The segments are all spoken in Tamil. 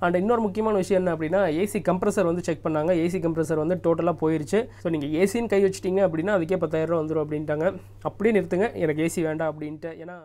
அண்ட் இன்னொரு முக்கியமான விஷயம் என்ன அப்படின்னா ஏசி கம்ப்ரஸர் வந்து செக் பண்ணாங்க ஏசி கம்ப்ரஸர் வந்து டோட்டலாக போயிருச்சு ஸோ நீங்கள் ஏசின்னு கை வச்சிட்டிங்க அப்படின்னா அதுக்கே பத்தாயிரரூவா வந்துடும் அப்படின்ட்டாங்க அப்படியே நிறுத்துங்க எனக்கு ஏசி வேண்டாம் அப்படின்ட்டு ஏன்னா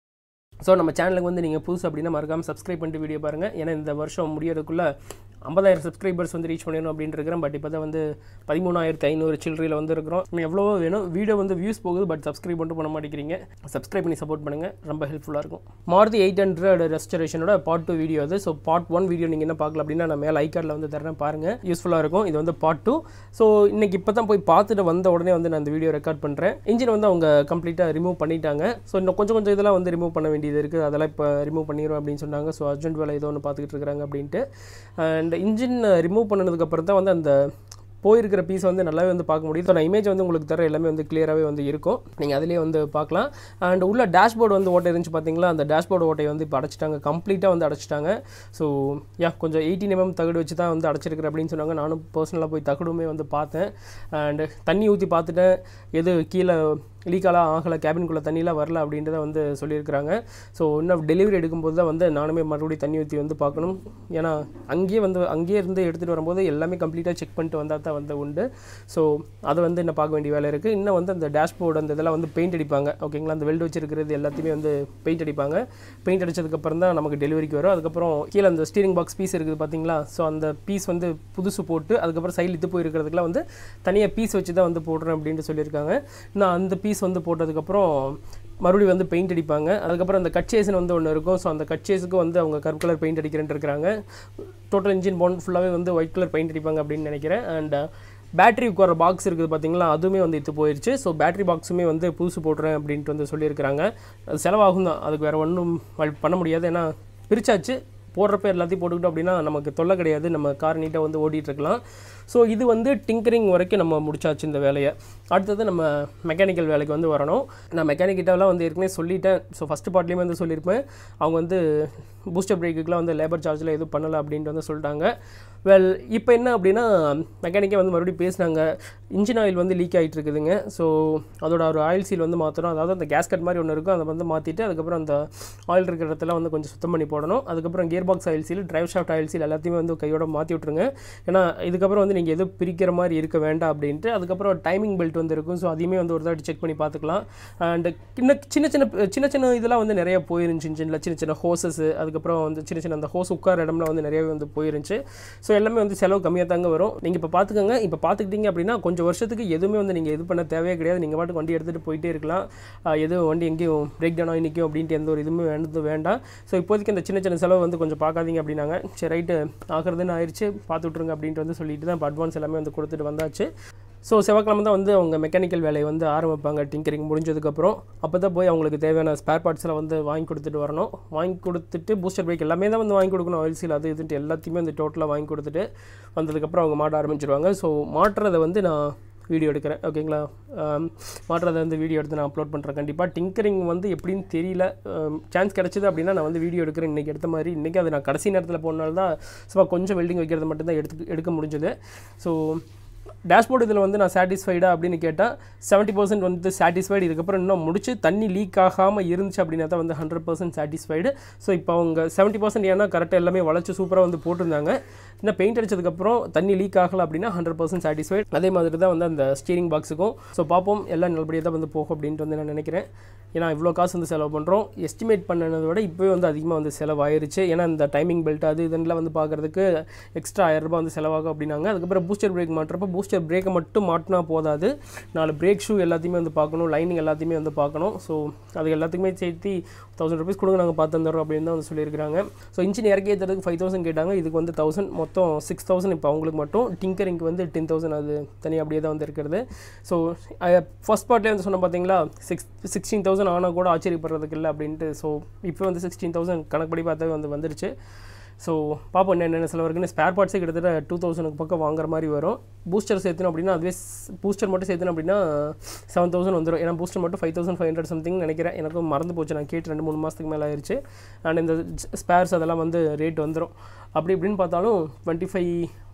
ஸோ நம்ம சேனலுக்கு வந்து நீங்கள் புதுசு அப்படின்னா மறக்காமல் சப்ஸ்கிரைப் பண்ணிட்டு வீடியோ பாருங்கள் ஏன்னா இந்த வருஷம் முடியறதுக்குள்ளே ஐம்பதாயிரம் சப்ஸ்கிரைபர்ஸ் வந்து ரீச் பண்ணிடணும் அப்படின்னு இருக்கிறேன் பட் இப்போ தான் வந்து பதிமூணாயிரத்தி ஐநூறு சில்லறையில் வந்து இருக்கிறோம் இன்னும் எவ்வளவோ வேணும் வீடியோ வந்து வியூஸ் போகுது பட் சப்ஸ்கிரைப் மட்டும் பண்ண மாட்டேங்கிறீங்க சப்ஸ்கிரைப் பண்ணி சப்போர்ட் பண்ணுங்கள் ரொம்ப ஹெல்ப்ஃபுல்லாக இருக்கும் மாருதி எயிட் ஹண்ட்ரட் ரெஸ்டரேஷனோட பார்ட் டூ வீடியோ அது ஸோ பார்ட் ஒன் வீடியோ நீங்கள் என்ன பார்க்கல அப்படின்னா நான் மேலே ஐக்கார்டில் வந்து தரேன் பாருங்கள் யூஸ்ஃபுல்லாக இருக்கும் இது வந்து பார்ட் டூ ஸோ இன்னைக்கு இப்போ தான் போய் பார்த்துட்டு வந்த உடனே வந்து நான் இந்த வீடியோ ரெக்கார்ட் பண்ணுறேன் இன்ஜின் வந்து அவங்க கம்ப்ளீட்டாக ரிமூவ் பண்ணிட்டாங்க ஸோ இன்னும் கொஞ்சம் கொஞ்சம் இதெல்லாம் வந்து ரிமூவ் பண்ண வேண்டியது இருக்குது அதெல்லாம் இப்போ ரிமூவ் பண்ணிடுவோம் அப்படின்னு சொன்னாங்க ஸோ அர்ஜென்ட் வேலை ஏதோ ஒன்று பார்த்துக்கிட்டு இருக்காங்க அப்படின்ட்டு அண்ட் இன்ஜின் ரிமூவ் பண்ணதுக்கப்புறம் தான் வந்து அந்த போயிருக்கிற பீஸ் வந்து நல்லாவே வந்து பார்க்க முடியும் ஸோ நான் இமேஜ் வந்து உங்களுக்கு தர எல்லாமே வந்து கிளியராகவே வந்து இருக்கும் நீங்கள் அதிலே வந்து பார்க்கலாம் அண்ட் உள்ள டேஷ்போர்டு வந்து ஓட்டை இருந்துச்சு பார்த்தீங்களா அந்த டேஷ்போர்டு ஓட்டையை வந்து இப்போ அடைச்சிட்டாங்க கம்ப்ளீட்டாக வந்து அடைச்சிட்டாங்க ஸோ யா கொஞ்சம் எயிட்டீன் எம்எம் தகடு வச்சு தான் வந்து அடைச்சிருக்கிற அப்படின்னு சொன்னாங்க நானும் பர்சனலாக போய் தகடுமே வந்து பார்த்தேன் அண்ட் தண்ணி ஊற்றி பார்த்துட்டேன் எது கீழே லீக்காலாம் ஆகலை கேபின்குள்ளே தண்ணிலாம் வரல அப்படின்றத வந்து சொல்லியிருக்கிறாங்க ஸோ இன்னும் டெலிவரி எடுக்கும்போது தான் வந்து நானுமே மறுபடியும் தண்ணி ஊற்றி வந்து பார்க்கணும் ஏன்னா அங்கேயே வந்து அங்கேயே இருந்து எடுத்துகிட்டு வரும்போது எல்லாமே கம்ப்ளீட்டாக செக் பண்ணிட்டு வந்தால் தான் வந்து உண்டு ஸோ அதை வந்து இன்னும் பார்க்க வேண்டிய வேலை இருக்குது இன்னும் வந்து அந்த டேஷ்போர்டு அந்த இதெல்லாம் வந்து பெயிண்ட் அடிப்பாங்க ஓகேங்களா அந்த வெல்டு வச்சிருக்கிறது எல்லாத்தையுமே வந்து பெயிண்ட் அடிப்பாங்க பெயிண்ட் அடிச்சதுக்கப்புறம் தான் நமக்கு டெலிவரிக்கு வரும் அதுக்கப்புறம் கீழே அந்த ஸ்டீரிங் பாக்ஸ் பீஸ் இருக்குது பார்த்தீங்களா ஸோ அந்த பீஸ் வந்து புதுசு போட்டு அதுக்கப்புறம் சைடில் இது போயிருக்கிறதுக்குலாம் வந்து தனியாக பீஸ் வச்சு தான் வந்து போடுறேன் அப்படின்ட்டு சொல்லியிருக்காங்க நான் அந்த பீஸ் வந்து போட்டதுக்கப்புறம் மறுபடியும் வந்து பெயிண்ட் அடிப்பாங்க அதுக்கப்புறம் அந்த கட்சேஸ்னு வந்து ஒன்று இருக்கும் ஸோ அந்த கட்சேஸுக்கு வந்து அவங்க கருப்பு கலர் பெயிண்ட் அடிக்கிறேன்ட்டு இருக்கிறாங்க டோட்டல் இன்ஜின் போன் ஃபுல்லாகவே வந்து ஒயிட் கலர் பெயிண்ட் அடிப்பாங்க அப்படின்னு நினைக்கிறேன் அண்ட் பேட்டரி உட்கார பாக்ஸ் இருக்குது பார்த்தீங்களா அதுவுமே வந்து இது போயிடுச்சு ஸோ பேட்டரி பாக்ஸுமே வந்து புதுசு போடுறேன் அப்படின்ட்டு வந்து சொல்லியிருக்கிறாங்க அது செலவாகும் தான் அதுக்கு வேறு ஒன்றும் பண்ண முடியாது ஏன்னா பிரிச்சாச்சு போடுறப்ப எல்லாத்தையும் போட்டுக்கிட்டோம் அப்படின்னா நமக்கு தொல்லை கிடையாது நம்ம கார் நீட்டாக வந்து ஓட்டிகிட்டு இருக்கலாம் ஸோ இது வந்து டிங்கரிங் வரைக்கும் நம்ம முடிச்சாச்சு இந்த வேலையை அடுத்தது நம்ம மெக்கானிக்கல் வேலைக்கு வந்து வரணும் நான் மெக்கானிக்கிட்டலாம் வந்து ஏற்கனவே சொல்லிட்டேன் ஸோ ஃபஸ்ட்டு பார்ட்லேயுமே வந்து சொல்லியிருப்பேன் அவங்க வந்து பூஸ்டர் பிரேக்குக்கெலாம் வந்து லேபர் சார்ஜில் எதுவும் பண்ணலை அப்படின்ட்டு வந்து சொல்லிட்டாங்க வெல் இப்போ என்ன அப்படின்னா மெக்கானிக்கே வந்து மறுபடியும் பேசினாங்க இன்ஜின் ஆயில் வந்து லீக் ஆகிட்டு இருக்குதுங்க ஸோ அதோட ஒரு ஆயில் சீல் வந்து மாற்றணும் அதாவது அந்த கேஸ்கட் மாதிரி ஒன்று இருக்கும் அதை வந்து மாற்றிட்டு அதுக்கப்புறம் அந்த ஆயில் இருக்கிற இடத்துல வந்து கொஞ்சம் சுத்தம் பண்ணி போடணும் அதுக்கப்புறம் gear box oil seal drive shaft oil seal எல்லாத்தையுமே வந்து கையோட மாற்றி விட்ருங்க ஏன்னா இதுக்கப்புறம் வந்து நீங்கள் எதுவும் பிரிக்கிற மாதிரி இருக்க வேண்டாம் அப்படின்ட்டு அதுக்கப்புறம் டைமிங் பெல்ட் வந்து இருக்கும் ஸோ அதையுமே வந்து ஒரு தாட்டி செக் பண்ணி பார்த்துக்கலாம் அண்ட் இன்னும் சின்ன சின்ன சின்ன சின்ன இதெல்லாம் வந்து நிறைய போயிருந்துச்சு இன்ஜினில் சின்ன சின்ன ஹோசஸ் அதுக்கப்புறம் வந்து சின்ன சின்ன அந்த ஹோஸ் உட்கார இடம்லாம் வந்து நிறையவே வந்து போயிருந்துச்சு ஸோ எல்லாமே வந்து செலவு கம்மியாக தாங்க வரும் நீங்கள் இப்போ பார்த்துக்கோங்க இப்போ பார்த்துக்கிட்டீங்க அப்படின்னா கொஞ்சம் வருஷத்துக்கு எதுவுமே வந்து நீங்கள் இது பண்ண தேவையே கிடையாது நீங்கள் பாட்டுக்கு வண்டி எடுத்துகிட்டு போயிட்டே இருக்கலாம் ஆஹ் எதுவும் வண்டி எங்கேயும் பிரேக் டவுன் ஆகி நிற்கும் அப்படின்ட்டு எந்த ஒரு இதுவுமே வேண்டது வேண்டாம் ஸோ இப்போதைக்கு அந்த சின்ன சின்ன செலவு வந்து கொஞ்சம் பார்க்காதீங்க அப்படின்னாங்க சரி ரைட்டு ஆகிறதுன்னு ஆயிடுச்சு பார்த்து விட்ருங்க அப்படின்ட்டு வந்து சொல்லிட்டு தான் இப்போ அட்வான்ஸ் எல்லாமே வந்து கொடுத்துட்டு வந்தாச்சு ஸோ செவ்வாய்க்கிழமை தான் வந்து அவங்க மெக்கானிக்கல் வேலையை வந்து ஆரம்பிப்பாங்க டிங்கரிங் முடிஞ்சதுக்கப்புறம் அப்போ தான் போய் அவங்களுக்கு தேவையான ஸ்பேர் பார்ட்ஸ்லாம் வந்து வாங்கி கொடுத்துட்டு வரணும் வாங்கி கொடுத்துட்டு பூஸ்டர் பிரேக் எல்லாமே தான் வந்து வாங்கி கொடுக்கணும் ஆயில் சீல் அது இதுன்ட்டு எல்லாத்தையுமே வந்து டோட்டலாக வாங்கி கொடுத்துட்டு வந்ததுக்கப்புறம் அவங்க மாட்ட ஆரம்பிச்சிருவாங்க ஸோ மாட்டுறதை வந்து நான் வீடியோ எடுக்கிறேன் ஓகேங்களா ஆம், மாட்டுறதை வந்து வீடியோ எடுத்து நான் அப்லோட் பண்ணுறேன் கண்டிப்பாக டிங்கரிங் வந்து எப்படின்னு தெரியல சான்ஸ் கிடச்சிது அப்படின்னா நான் வந்து வீடியோ எடுக்கிறேன் இன்றைக்கி எடுத்த மாதிரி இன்றைக்கி அது நான் கடைசி நேரத்தில் போனால தான் சும்மா கொஞ்சம் வெல்டிங் வைக்கிறது மட்டும்தான் எடுத்து எடுக்க முடிஞ்சது ஸோ டேஷ்போர்டு இதில் வந்து நான் சாட்டிஸ்ஃபைடா அப்படின்னு கேட்டால் செவன்ட்டி பர்சன்ட் வந்து சாட்டிஸ்ஃபைடு இதுக்கப்புறம் இன்னும் முடிச்சு தண்ணி லீக் ஆகாமல் இருந்துச்சு அப்படின்னா தான் வந்து ஹண்ட்ரட் பர்சன்ட் சாட்டிஸ்ஃபைடு ஸோ இப்போ அவங்க செவன்ட்டி பர்சன்ட் ஏன்னா கரெக்டாக எல்லாமே வளைச்சு சூப்பராக வந்து போட்டிருந்தாங்க இன்னும் பெயிண்ட் அடிச்சதுக்கப்புறம் தண்ணி லீக் ஆகலை அப்படின்னா ஹண்ட்ரட் பர்சன்ட் சாட்டிஸ்ஃபைட் அதே மாதிரி தான் வந்து அந்த ஸ்டீரிங் பாக்ஸுக்கும் ஸோ பார்ப்போம் எல்லாம் நல்லபடியாக தான் வந்து போகும் அப்படின்ட்டு வந்து நான் நினைக்கிறேன் ஏன்னா இவ்வளோ காசு வந்து செலவு பண்ணுறோம் எஸ்டிமேட் பண்ணதை விட இப்போவே வந்து அதிகமாக வந்து செலவாயிருச்சு ஏன்னா இந்த டைமிங் பெல்ட் அது இதெல்லாம் வந்து பார்க்குறதுக்கு எக்ஸ்ட்ரா ஆயிரம் ரூபாய் வந்து செலவாகும் அப்படின்னாங்க அதுக்கப்புறம் பூஸ்டர் பிரேக் மாட்டுறப்ப பூஸ்டர் பிரேக்கை மட்டும் மாட்டினா போதாது நாலு பிரேக் ஷூ எல்லாத்தையுமே வந்து பார்க்கணும் லைனிங் எல்லாத்தையுமே வந்து பார்க்கணும் ஸோ அது எல்லாத்துக்குமே சேர்த்து தௌசண்ட் ருபீஸ் கொடுங்க நாங்கள் பார்த்து தந்துடுறோம் அப்படின்னு தான் வந்து சொல்லியிருக்காங்க ஸோ இன்ஜின் இறக்கி ஏற்றுறதுக்கு ஃபைவ் தௌசண்ட் கேட்டாங்க இதுக்கு வந்து தௌசண்ட் மொத்தம் சிக்ஸ் தௌசண்ட் இப்போ அவங்களுக்கு மட்டும் டிங்கரிங்க்கு வந்து டென் தௌசண்ட் அது தனியாக அப்படியே தான் வந்து இருக்கிறது ஸோ ஃபர்ஸ்ட் பார்ட்லேயே வந்து சொன்ன பார்த்தீங்களா சிக்ஸ் சிக்ஸ்டீன் தௌசண்ட் ஆனால் கூட ஆச்சரியப்படுறதுக்கு இல்லை அப்படின்ட்டு ஸோ இப்போ வந்து சிக்ஸ்டீன் தௌசண்ட் கணக்குப்படி பார்த்தாவே வந்து வந்துருச்சு ஸோ பார்ப்போம் என்ன என்னென்ன செலவு இருக்குன்னு ஸ்பேர் பார்ட்ஸே கிட்டத்தட்ட டூ தௌசண்ட்க்கு பக்கம் வாங்குற மாதிரி வரும் பூஸ்டர் சேர்த்தணும் அப்படின்னா அதுவே பூஸ்டர் மட்டும் சேர்த்தணும் அப்படின்னா செவன் தௌசண்ட் வந்துடும் ஏன்னா பூஸ்டர் மட்டும் five thousand five hundred something நினைக்கிறேன் எனக்கும் மறந்து போச்சு நான் கேட்டு ரெண்டு மூணு மாதத்துக்கு மேலே ஆயிடுச்சு அண்ட் இந்த ஸ்பேர்ஸ் அதெல்லாம் வந்து ரேட் வந்துடும் அப்படி இப்படின்னு பார்த்தாலும் டுவெண்ட்டி ஃபைவ்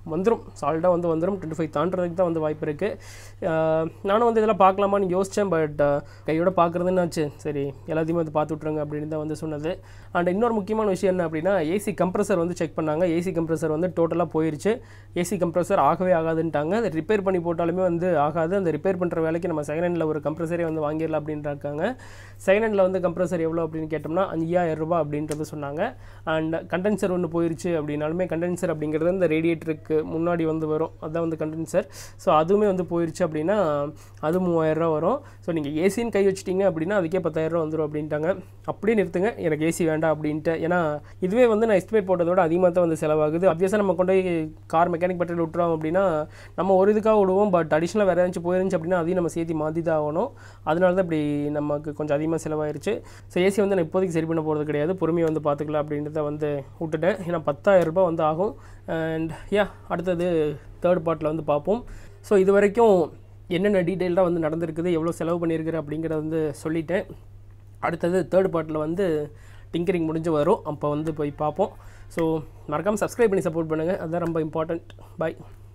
வந்துடும் சால்டாக வந்து வந்துடும் டுவெண்ட்டி ஃபைவ் தாண்டதுக்கு தான் வந்து வாய்ப்பு இருக்குது நானும் வந்து இதெல்லாம் பார்க்கலாமான்னு யோசித்தேன் பட் கையோட பார்க்குறதுன்னாச்சு சரி எல்லாத்தையுமே வந்து பார்த்து விட்ருங்க அப்படின்னு தான் வந்து சொன்னது அண்ட் இன்னொரு முக்கியமான விஷயம் என்ன அப்படின்னா ஏசி கம்ப்ரஸர் வந்து செக் பண்ணாங்க ஏசி கம்ப்ரஸர் வந்து டோட்டலாக போயிருச்சு ஏசி கம்ப்ரஸர் ஆகவே ஆகாதுன்ட்டாங்க அதை ரிப்பேர் பண்ணி போட்டாலுமே வந்து ஆகாது அந்த ரிப்பேர் பண்ணுற வேலைக்கு நம்ம செகண்ட் ஹேண்டில் ஒரு கம்ப்ரஸரே வந்து வாங்கிடலாம் அப்படின்றாங்க செகண்ட் ஹேண்டில் வந்து கம்ப்ரஸர் எவ்வளோ அப்படின்னு கேட்டோம்னா ஐயாயிரம் ரூபாய் அப்படின்றது சொன்னாங்க அண்ட் கண்டென்சர் ஒன்று போயிருச்சு அப்படின்னாலுமே கண்டென்சர் அப்படிங்கிறது இந்த ரேடியேட்டருக்கு முன்னாடி வந்து வரும் அதுதான் வந்து கண்டென்சர் ஸோ அதுவுமே வந்து போயிருச்சு அப்படின்னா அது மூவாயிரரூவா வரும் ஸோ நீங்கள் ஏசின்னு கை வச்சிட்டிங்க அப்படின்னா அதுக்கே பத்தாயிரரூவா வந்துடும் அப்படின்ட்டாங்க அப்படியே நிறுத்துங்க எனக்கு ஏசி வேண்டாம் அப்படின்ட்டு ஏன்னா இதுவே வந்து நான் எஸ்டிமேட் போட்டதோட அதிகமாக தான் வந்து செலவாகுது அப்வியஸாக நம்ம கொண்டு போய் கார் மெக்கானிக் பட்டியல் விட்டுறோம் அப்படின்னா நம்ம ஒரு இதுக்காக விடுவோம் பட் அடிஷ்னலாக வேறு ஏதாச்சும் போயிருந்துச்சு அப்படின்னா அதையும் நம்ம சேர்த்து மாற்றி தான் ஆகணும் அதனால தான் இப்படி நமக்கு கொஞ்சம் அதிகமாக செலவாயிருச்சு ஸோ ஏசி வந்து நான் இப்போதைக்கு சரி பண்ண போகிறது கிடையாது பொறுமையை வந்து பார்த்துக்கலாம் அப்படின்றத வந்து விட்டுட்டேன் ஏன்னா பத்தாயிரம் ரூபாய் வந்து ஆகும் அண்ட் யா அடுத்தது தேர்ட் பார்ட்டில் வந்து பார்ப்போம் ஸோ இது வரைக்கும் என்னென்ன டீட்டெயிலாக வந்து நடந்திருக்குது எவ்வளோ செலவு பண்ணியிருக்கிறேன் அப்படிங்கிறத வந்து சொல்லிட்டேன் அடுத்தது தேர்ட் பார்ட்டில் வந்து டிங்கரிங் முடிஞ்சு வரும் அப்போ வந்து போய் பார்ப்போம் ஸோ மறக்காமல் சப்ஸ்கிரைப் பண்ணி சப்போர்ட் பண்ணுங்கள் அதுதான் ரொம்ப இம்பார்ட்டண்ட் பை